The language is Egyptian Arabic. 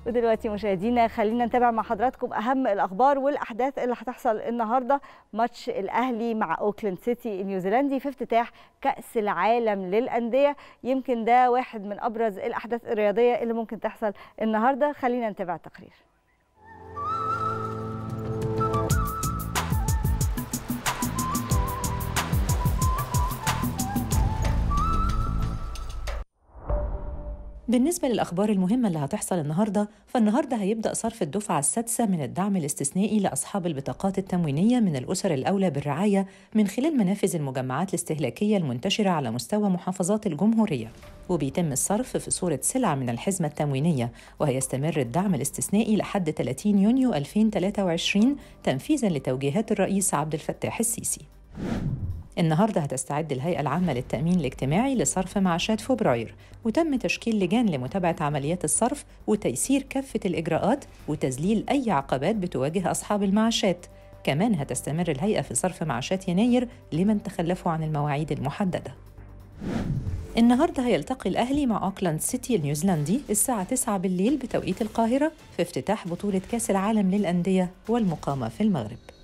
ودلوقتي مشاهدينا خلينا نتابع مع حضراتكم اهم الاخبار والاحداث اللي هتحصل النهارده ماتش الاهلي مع اوكلاند سيتي النيوزيلندي في افتتاح كاس العالم للانديه يمكن ده واحد من ابرز الاحداث الرياضيه اللي ممكن تحصل النهارده خلينا نتابع التقرير بالنسبة للأخبار المهمة اللي هتحصل النهاردة فالنهاردة هيبدأ صرف الدفعة السادسة من الدعم الاستثنائي لأصحاب البطاقات التموينية من الأسر الأولى بالرعاية من خلال منافذ المجمعات الاستهلاكية المنتشرة على مستوى محافظات الجمهورية وبيتم الصرف في صورة سلع من الحزمة التموينية وهيستمر الدعم الاستثنائي لحد 30 يونيو 2023 تنفيذاً لتوجيهات الرئيس عبد الفتاح السيسي النهارده هتستعد الهيئة العامة للتأمين الاجتماعي لصرف معاشات فبراير وتم تشكيل لجان لمتابعة عمليات الصرف وتيسير كافة الإجراءات وتذليل أي عقبات بتواجه أصحاب المعاشات كمان هتستمر الهيئة في صرف معاشات يناير لمن تخلفوا عن المواعيد المحددة النهارده هيلتقي الأهلي مع أوكلاند سيتي النيوزيلندي الساعة 9 بالليل بتوقيت القاهرة في افتتاح بطولة كأس العالم للأندية والمقامة في المغرب